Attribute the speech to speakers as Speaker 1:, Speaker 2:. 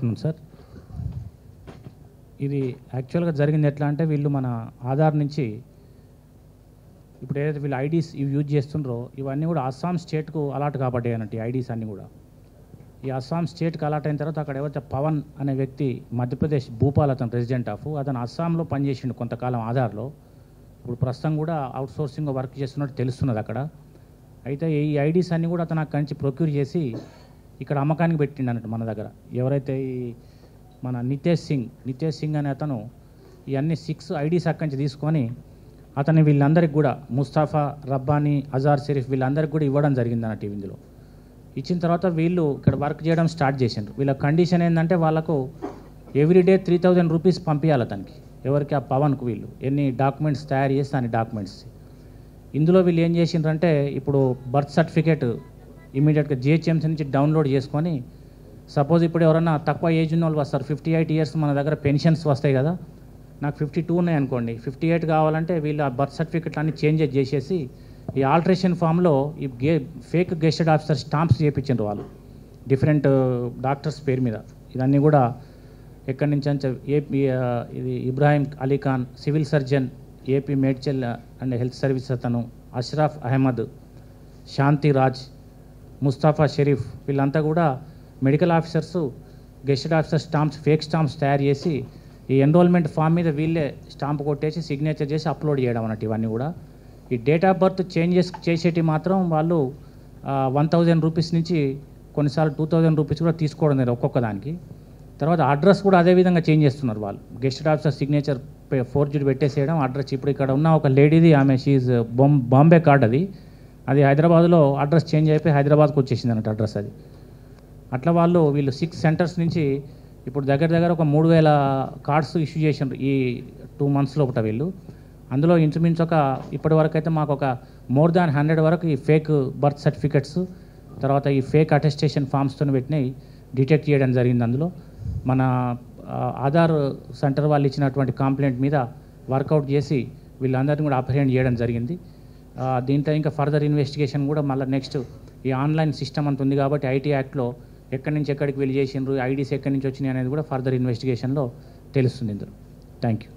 Speaker 1: afternoon sir ఇది యాక్చువల్గా జరిగింది ఎట్లా అంటే వీళ్ళు మన ఆధార్ నుంచి ఇప్పుడు ఏదైతే వీళ్ళు ఐడీస్ ఇవి యూజ్ చేస్తుండ్రో ఇవన్నీ కూడా అస్సాం స్టేట్కు అలాట్ కాబడ్డాయి అన్నట్టు ఈ ఐడీస్ అన్నీ కూడా ఈ అస్సాం స్టేట్కి అలాట్ అయిన తర్వాత అక్కడ ఎవరైతే పవన్ అనే వ్యక్తి మధ్యప్రదేశ్ భూపాల్ అతను రెసిడెంట్ ఆఫ్ అతను అస్సాంలో పనిచేసిండు కొంతకాలం ఆధార్లో ఇప్పుడు ప్రస్తుతం కూడా అవుట్ సోర్సింగ్ వర్క్ చేస్తున్నట్టు తెలుస్తున్నది అక్కడ అయితే ఈ ఐడీస్ అన్నీ కూడా అతను అక్కడి నుంచి ప్రొక్యూర్ చేసి ఇక్కడ అమ్మకానికి పెట్టిండు అన్నట్టు మన దగ్గర ఎవరైతే ఈ మన నితేష్ సింగ్ నితేష్ సింగ్ అనే అతను ఇవన్నీ సిక్స్ ఐడీస్ అక్కడి నుంచి తీసుకొని అతన్ని వీళ్ళందరికీ కూడా ముస్తాఫా రబ్బానీ అజార్ షరీఫ్ వీళ్ళందరికీ కూడా ఇవ్వడం జరిగింది అన్నట్టు ఇందులో ఇచ్చిన తర్వాత వీళ్ళు ఇక్కడ వర్క్ చేయడం స్టార్ట్ చేసిండ్రు వీళ్ళ కండిషన్ ఏంటంటే వాళ్ళకు ఎవ్రీడే త్రీ థౌజండ్ రూపీస్ పంపించాలి అతనికి ఎవరికి ఆ పవన్కు వీళ్ళు ఎన్ని డాక్యుమెంట్స్ తయారు చేస్తే అన్ని డాక్యుమెంట్స్ ఇందులో వీళ్ళు ఏం చేసిండ్రంటే ఇప్పుడు బర్త్ సర్టిఫికేట్ ఇమీడియట్గా జిహెచ్ఎంసీ నుంచి డౌన్లోడ్ చేసుకొని సపోజ్ ఇప్పుడు ఎవరన్నా తక్కువ ఏజ్ ఉన్న వాళ్ళు వస్తారు ఫిఫ్టీ ఎయిట్ ఇయర్స్ మన దగ్గర పెన్షన్స్ వస్తాయి కదా నాకు ఫిఫ్టీ టూ ఉన్నాయి అనుకోండి ఫిఫ్టీ ఎయిట్ కావాలంటే వీళ్ళు ఆ బర్త్ సర్టిఫికెట్లు అన్ని చేంజెస్ చేసేసి ఈ ఆల్టరేషన్ ఫామ్లో ఈ గే ఫేక్ గెస్టెడ్ ఆఫీసర్ స్టాంప్స్ చేయించారు వాళ్ళు డిఫరెంట్ డాక్టర్స్ పేరు మీద ఇవన్నీ కూడా ఎక్కడి నుంచి అంటే ఏపీ ఆ, ఇది Ibrahim Ali Khan civil surgeon AP Medchal and health service అతను అష్రఫ్ అహ్మద్ శాంతి రాజ్ ముస్తాఫా షరీఫ్ వీళ్ళంతా కూడా medical officers gazetted officer stamps fake stamps తయారు చేసి ఈ ఎన్రోల్మెంట్ ఫామ్ మీద వీళ్ళే స్టాంప్ కొట్టేసి సిగ్నేచర్ చేసి అప్లోడ్ చేయడం అన్నట్టు ఇవన్నీ కూడా ఈ డేట్ ఆఫ్ బర్త్ చేంజెస్ చేసేటి మాత్రం వాళ్ళు వన్ థౌజండ్ రూపీస్ నుంచి కొన్నిసార్లు టూ థౌజండ్ రూపీస్ కూడా తీసుకోవడం జరిగింది ఒక్కొక్క దానికి తర్వాత అడ్రస్ కూడా అదే విధంగా చేంజ్ చేస్తున్నారు వాళ్ళు gazetted officer signature forge పెట్టేసేయడం అడ్రస్ ఇప్పుడు ఇక్కడ ఉన్న ఒక లేడీది ఆమె షీజ్ బొమ్ బాంబే కార్డ్ అది అది హైదరాబాద్లో అడ్రస్ చేంజ్ అయిపోయి హైదరాబాద్కి వచ్చేసింది అన్నట్టు అడ్రస్ అది అట్లా వాళ్ళు వీళ్ళు సిక్స్ సెంటర్స్ నుంచి ఇప్పుడు దగ్గర దగ్గర ఒక మూడు వేల కార్డ్స్ ఇష్యూ చేసిండ్రు ఈ టూ మంత్స్ లోపల వీళ్ళు అందులో ఇంచుమించు ఒక ఇప్పటి వరకు అయితే మాకు ఒక మోర్ దాన్ హండ్రెడ్ వరకు ఈ ఫేక్ బర్త్ సర్టిఫికెట్స్ తర్వాత ఈ ఫేక్ అటెస్టేషన్ ఫామ్స్తో పెట్టినవి డిటెక్ట్ చేయడం జరిగింది అందులో మన ఆ, ఆధార్ సెంటర్ వాళ్ళు ఇచ్చినటువంటి కంప్లైంట్ మీద వర్కౌట్ చేసి వీళ్ళందరినీ కూడా అప్రహెండ్ చేయడం జరిగింది ఆ, దీంట్లో ఇంకా ఫర్దర్ ఇన్వెస్టిగేషన్ కూడా మళ్ళీ నెక్స్ట్ ఈ ఆన్లైన్ సిస్టమ్ అంత ఉంది కాబట్టి ఐటీ యాక్ట్లో ఎక్కడి నుంచి ఎక్కడికి వెళ్ళి చేసిండ్రు ఐడీస్ ఎక్కడి నుంచి వచ్చినాయి అనేది కూడా ఫర్దర్ ఇన్వెస్టిగేషన్లో తెలుస్తుంది ఇందులో థ్యాంక్ యూ